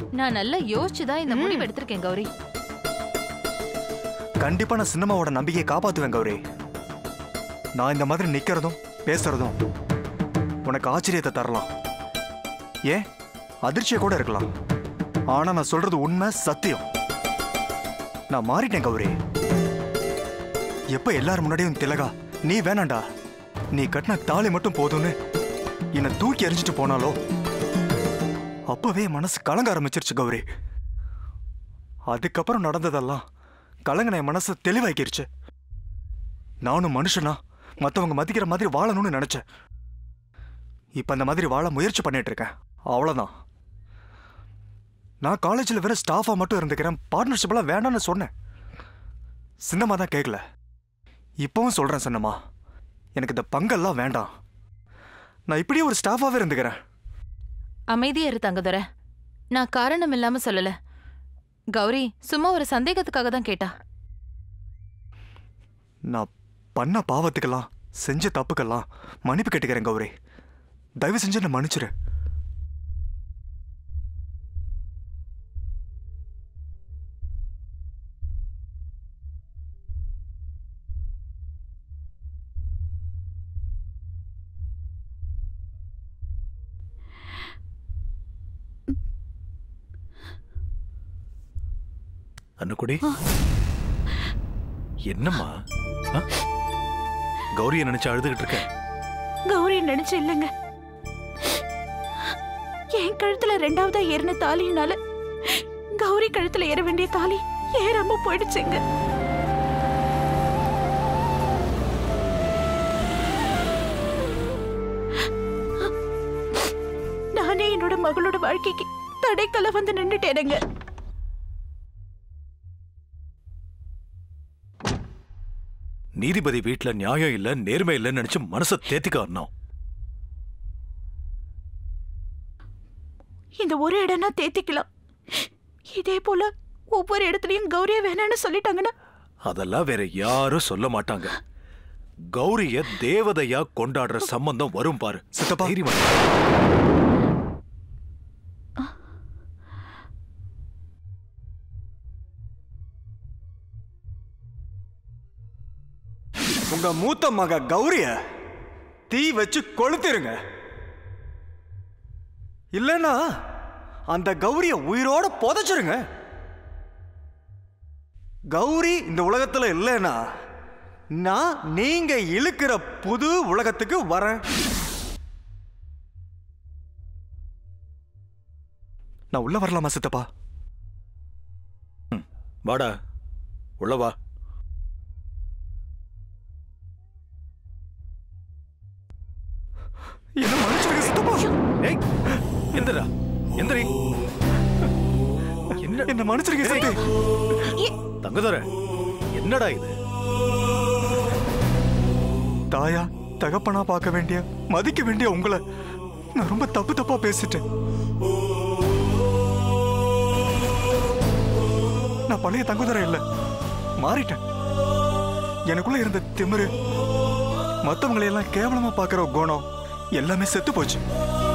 நான் நல்லா யோசிச்சுதான் இந்த முடிவு எடுத்திருக்கேன் கௌரி கண்டிப்பா நான் சினிமாவோட நம்பிக்கையை காப்பாத்துவேன் கௌரி நான் இந்த மாதிரி நிக்கிறதும் பேசுறதும் உனக்கு ஆச்சரியத்தை தரலாம் ஏன் அதிர்ச்சியை கூட இருக்கலாம் ஆனா நான் சொல்றது உண்மை சத்தியம் நான் மாறிட்டேன் கௌரி எப்ப எல்லாரும் முன்னாடியும் திலகா நீ வேணாண்டா நீ கட்டின தாலி மட்டும் போதும்னு என்னை தூக்கி எறிஞ்சிட்டு போனாலோ அப்பவே என் மனசு கலங்க ஆரம்பிச்சிருச்சு கௌரி அதுக்கப்புறம் நடந்ததெல்லாம் கலங்கின என் மனசை தெளிவாக்கிருச்சு நானும் மனுஷனா மத்தவங்க மதிக்கிற மாதிரி வாழணும்னு நினைச்சேன் இப்ப அந்த மாதிரி வாழ முயற்சி பண்ணிட்டு இருக்கேன் அவ்வளவுதான் நான் காலேஜில் வெறும் ஸ்டாஃபா மட்டும் இருந்துக்கிறேன் பார்ட்னர்ஷிப்லாம் வேண்டாம்னு சொன்னேன் சின்னம்மா தான் கேட்கல இப்பவும் சொல்றேன் சின்னம்மா எனக்கு இந்த பங்கெல்லாம் வேண்டாம் நான் இப்படியே ஒரு ஸ்டாஃபாவே இருந்துக்கிறேன் அமைதியா இரு தங்கதுரை நான் காரணம் இல்லாம சொல்லல கௌரி சும்மா ஒரு சந்தேகத்துக்காக தான் கேட்டா நான் பண்ண பாவத்துக்கெல்லாம் செஞ்ச தப்புக்கெல்லாம் மன்னிப்பு கேட்டுக்கிறேன் கௌரி தயவு செஞ்சு என்னை மன்னிச்சிரு அன்னுக்குடி என்னம்மா ஆ? கௌரிய நினைச்சு அழுதுகிட்டு இருக்க கௌரி நினைச்சு இல்லைங்க என் கழுத்துல ரெண்டாவதா ஏறின தாலினால கௌரி கழுத்துல ஏற வேண்டிய தாலி ஏறாம போயிடுச்சுங்க நானே என்னோட மகளோட வாழ்க்கைக்கு தடைக்கல வந்து நின்னுட்டேனுங்க நீதிபதி வீட்ல நியாயம் இல்ல நேர்மை இல்லைன்னு நினைச்சு மனசை தேத்திக்க வரணும் இந்த ஒரு இடம்னா தேத்திக்கலாம் இதே போல ஒவ்வொரு இடத்துலயும் கௌரிய வேணான்னு சொல்லிட்டாங்கன்னா அதெல்லாம் வேற யாரும் சொல்ல மாட்டாங்க கௌரிய தேவதையா கொண்டாடுற சம்பந்தம் வரும் பாரு சித்தப்பா. தைரியமா இரு. உங்க மூத்த மக கௌரிய தீ வச்சு கொளுத்திருங்க இல்லைன்னா அந்த கௌரிய உயிரோட புதைச்சிருங்க கௌரி இந்த உலகத்துல இல்லைன்னா நான் நீங்க இழுக்கிற புது உலகத்துக்கு வரேன் நான் உள்ள வரலாமா சித்தப்பா வாடா உள்ள வா என்ன மன்னிச்சிருங்க சித்தப்பா ஏய் எந்திரா எந்திரி என்ன என்ன மன்னிச்சிருங்க சித்தி தங்கதர என்னடா இது தாயா தகப்பனா பார்க்க வேண்டிய மதிக்க வேண்டிய உங்களை நான் ரொம்ப தப்பு தப்பா பேசிட்டேன் நான் பழைய தங்குதர இல்ல மாறிட்டேன் எனக்குள்ள இருந்த திமிரு மத்தவங்களை எல்லாம் கேவலமா பார்க்கிற குணம் எல்லாமே செத்து போச்சு